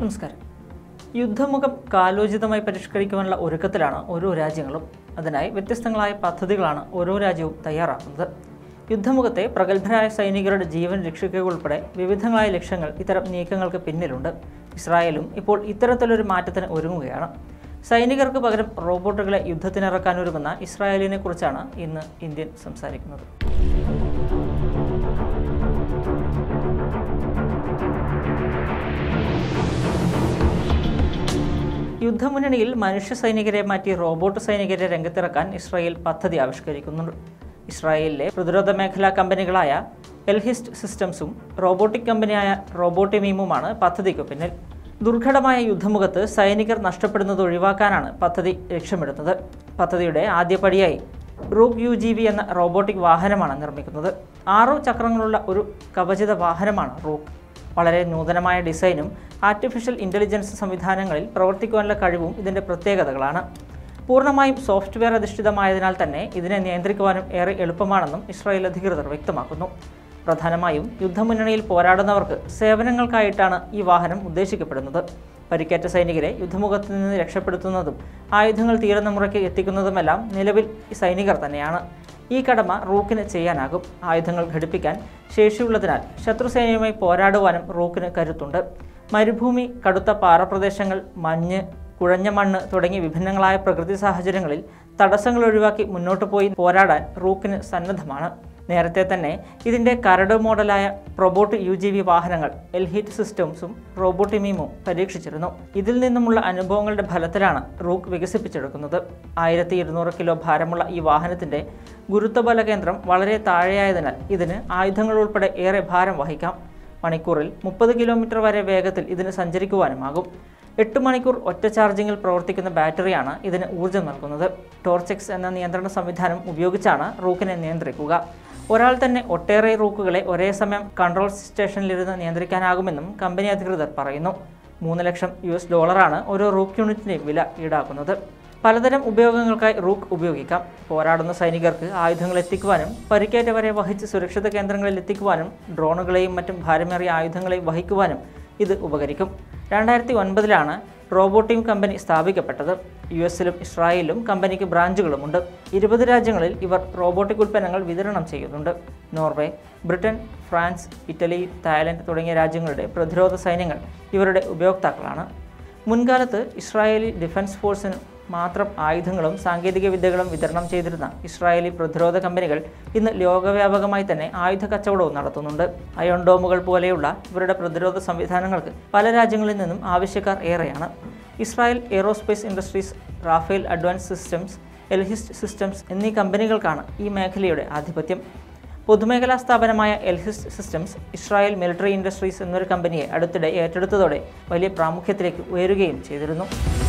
നമസ്കാരം യുദ്ധമുഖം കാലോചിതമായി പരിഷ്കരിക്കുവാനുള്ള ഒരുക്കത്തിലാണ് ഓരോ രാജ്യങ്ങളും അതിനായി വ്യത്യസ്തങ്ങളായ പദ്ധതികളാണ് ഓരോ രാജ്യവും തയ്യാറാക്കുന്നത് യുദ്ധമുഖത്തെ പ്രഗത്ഭരായ സൈനികരുടെ ജീവൻ രക്ഷിക്കുക ഉൾപ്പെടെ വിവിധങ്ങളായ ലക്ഷ്യങ്ങൾ ഇത്തരം നീക്കങ്ങൾക്ക് പിന്നിലുണ്ട് ഇസ്രായേലും ഇപ്പോൾ ഇത്തരത്തിലൊരു മാറ്റത്തിന് ഒരുങ്ങുകയാണ് സൈനികർക്ക് പകരം റോബോട്ടുകളെ യുദ്ധത്തിനിറക്കാനൊരുങ്ങുന്ന ഇസ്രായേലിനെ കുറിച്ചാണ് ഇന്ന് ഇന്ത്യൻ സംസാരിക്കുന്നത് യുദ്ധമുന്നണിയിൽ മനുഷ്യ സൈനികരെ മാറ്റി റോബോട്ട് സൈനികരെ രംഗത്തിറക്കാൻ ഇസ്രായേൽ പദ്ധതി ആവിഷ്കരിക്കുന്നുണ്ട് ഇസ്രായേലിലെ പ്രതിരോധ മേഖലാ കമ്പനികളായ എൽഹിസ്റ്റ് സിസ്റ്റംസും റോബോട്ടിക് കമ്പനിയായ റോബോട്ടിമീമുമാണ് പദ്ധതിക്ക് പിന്നിൽ ദുർഘടമായ യുദ്ധമുഖത്ത് സൈനികർ നഷ്ടപ്പെടുന്നത് ഒഴിവാക്കാനാണ് പദ്ധതി ലക്ഷ്യമിടുന്നത് പദ്ധതിയുടെ ആദ്യപടിയായി റൂബ് യു ജി വി എന്ന റോബോട്ടിക് വാഹനമാണ് നിർമ്മിക്കുന്നത് ആറു ചക്രങ്ങളുള്ള ഒരു കവചിത വാഹനമാണ് റൂക്ക് വളരെ നൂതനമായ ഡിസൈനും ആർട്ടിഫിഷ്യൽ ഇൻ്റലിജൻസ് സംവിധാനങ്ങളിൽ പ്രവർത്തിക്കുവാനുള്ള കഴിവും ഇതിൻ്റെ പ്രത്യേകതകളാണ് പൂർണ്ണമായും സോഫ്റ്റ്വെയർ അധിഷ്ഠിതമായതിനാൽ തന്നെ ഇതിനെ നിയന്ത്രിക്കുവാനും ഏറെ എളുപ്പമാണെന്നും ഇസ്രായേൽ അധികൃതർ വ്യക്തമാക്കുന്നു പ്രധാനമായും യുദ്ധമുന്നണിയിൽ പോരാടുന്നവർക്ക് സേവനങ്ങൾക്കായിട്ടാണ് ഈ വാഹനം ഉദ്ദേശിക്കപ്പെടുന്നത് പരിക്കേറ്റ സൈനികരെ യുദ്ധമുഖത്ത് നിന്ന് രക്ഷപ്പെടുത്തുന്നതും ആയുധങ്ങൾ തീരുന്ന മുറയ്ക്ക് എത്തിക്കുന്നതുമെല്ലാം നിലവിൽ ഈ സൈനികർ തന്നെയാണ് ഈ കടമ റൂക്കിന് ചെയ്യാനാകും ആയുധങ്ങൾ ഘടിപ്പിക്കാൻ ശേഷിയുള്ളതിനാൽ ശത്രുസേനയുമായി പോരാടുവാനും റൂക്കിന് കരുത്തുണ്ട് മരുഭൂമി കടുത്ത പാറപ്രദേശങ്ങൾ മഞ്ഞ് കുഴഞ്ഞ മണ്ണ് തുടങ്ങിയ വിഭിന്നങ്ങളായ പ്രകൃതി സാഹചര്യങ്ങളിൽ തടസ്സങ്ങൾ ഒഴിവാക്കി മുന്നോട്ട് പോയി പോരാടാൻ റൂക്കിന് സന്നദ്ധമാണ് നേരത്തെ തന്നെ ഇതിൻ്റെ കരട് മോഡലായ റോബോട്ട് യു ജി വി വാഹനങ്ങൾ എൽഹിറ്റ് സിസ്റ്റംസും റോബോട്ടിമീമും പരീക്ഷിച്ചിരുന്നു ഇതിൽ നിന്നുമുള്ള അനുഭവങ്ങളുടെ ഫലത്തിലാണ് റൂക്ക് വികസിപ്പിച്ചെടുക്കുന്നത് ആയിരത്തി ഇരുന്നൂറ് കിലോ ഭാരമുള്ള ഈ വാഹനത്തിൻ്റെ ഗുരുത്വബല കേന്ദ്രം വളരെ താഴെയായതിനാൽ ഇതിന് ആയുധങ്ങൾ ഉൾപ്പെടെ ഏറെ ഭാരം വഹിക്കാം മണിക്കൂറിൽ മുപ്പത് കിലോമീറ്റർ വരെ വേഗത്തിൽ ഇതിന് സഞ്ചരിക്കുവാനുമാകും എട്ട് മണിക്കൂർ ഒറ്റ ചാർജിങ്ങിൽ പ്രവർത്തിക്കുന്ന ബാറ്ററിയാണ് ഇതിന് ഊർജ്ജം നൽകുന്നത് ടോർച്ചെക്സ് എന്ന നിയന്ത്രണ സംവിധാനം ഉപയോഗിച്ചാണ് റൂക്കിനെ നിയന്ത്രിക്കുക ഒരാൾ തന്നെ ഒട്ടേറെ റൂക്കുകളെ ഒരേ സമയം കൺട്രോൾ സ്റ്റേഷനിലിരുന്ന് നിയന്ത്രിക്കാനാകുമെന്നും കമ്പനി അധികൃതർ പറയുന്നു മൂന്ന് ലക്ഷം യു എസ് ഡോളറാണ് ഓരോ റൂക്ക് യൂണിറ്റിൻ്റെയും വില ഈടാക്കുന്നത് പലതരം ഉപയോഗങ്ങൾക്കായി റൂക്ക് ഉപയോഗിക്കാം പോരാടുന്ന സൈനികർക്ക് ആയുധങ്ങൾ എത്തിക്കുവാനും പരിക്കേറ്റവരെ വഹിച്ച് സുരക്ഷിത കേന്ദ്രങ്ങളിൽ എത്തിക്കുവാനും ഡ്രോണുകളെയും മറ്റും ഭാരമേറിയ ആയുധങ്ങളെയും വഹിക്കുവാനും ഇത് ഉപകരിക്കും രണ്ടായിരത്തി ഒൻപതിലാണ് റോബോട്ടിം കമ്പനി സ്ഥാപിക്കപ്പെട്ടത് യു എസിലും ഇസ്രായേലിലും കമ്പനിക്ക് ബ്രാഞ്ചുകളുമുണ്ട് ഇരുപത് രാജ്യങ്ങളിൽ ഇവർ റോബോട്ടിക് ഉൽപ്പന്നങ്ങൾ വിതരണം ചെയ്യുന്നുണ്ട് Norway Britain France Italy Thailand തുടങ്ങിയ രാജ്യങ്ങളുടെ പ്രതിരോധ സൈന്യങ്ങൾ ഇവരുടെ ഉപയോക്താക്കളാണ് മുൻകാലത്ത് ഇസ്രായേലി ഡിഫൻസ് ഫോഴ്സിന് മാത്രം ആയുധങ്ങളും സാങ്കേതിക വിദ്യകളും വിതരണം ചെയ്തിരുന്ന ഇസ്രായേലി പ്രതിരോധ കമ്പനികൾ ഇന്ന് ലോകവ്യാപകമായി തന്നെ ആയുധ കച്ചവടവും നടത്തുന്നുണ്ട് അയോൺ ഡോമുകൾ പോലെയുള്ള ഇവരുടെ പ്രതിരോധ സംവിധാനങ്ങൾക്ക് പല രാജ്യങ്ങളിൽ നിന്നും ആവശ്യക്കാർ ഏറെയാണ് Israel Aerospace Industries Rafael Advance Systems Elbit Systems എന്നീ കമ്പനികൾക്കാണ് ഈ മേഖലയുടെ ആധിപത്യം പൊതുമേഖലാ സ്ഥാപനമായ Elbit Systems Israel Military Industries എന്നൊരു കമ്പനിയെ അടുത്തിടെ ഏറ്റെടുത്തതോടെ വലിയ പ്രാമുഖ്യത്തിലേക്ക് ഉയരുകയും ചെയ്തിരുന്നു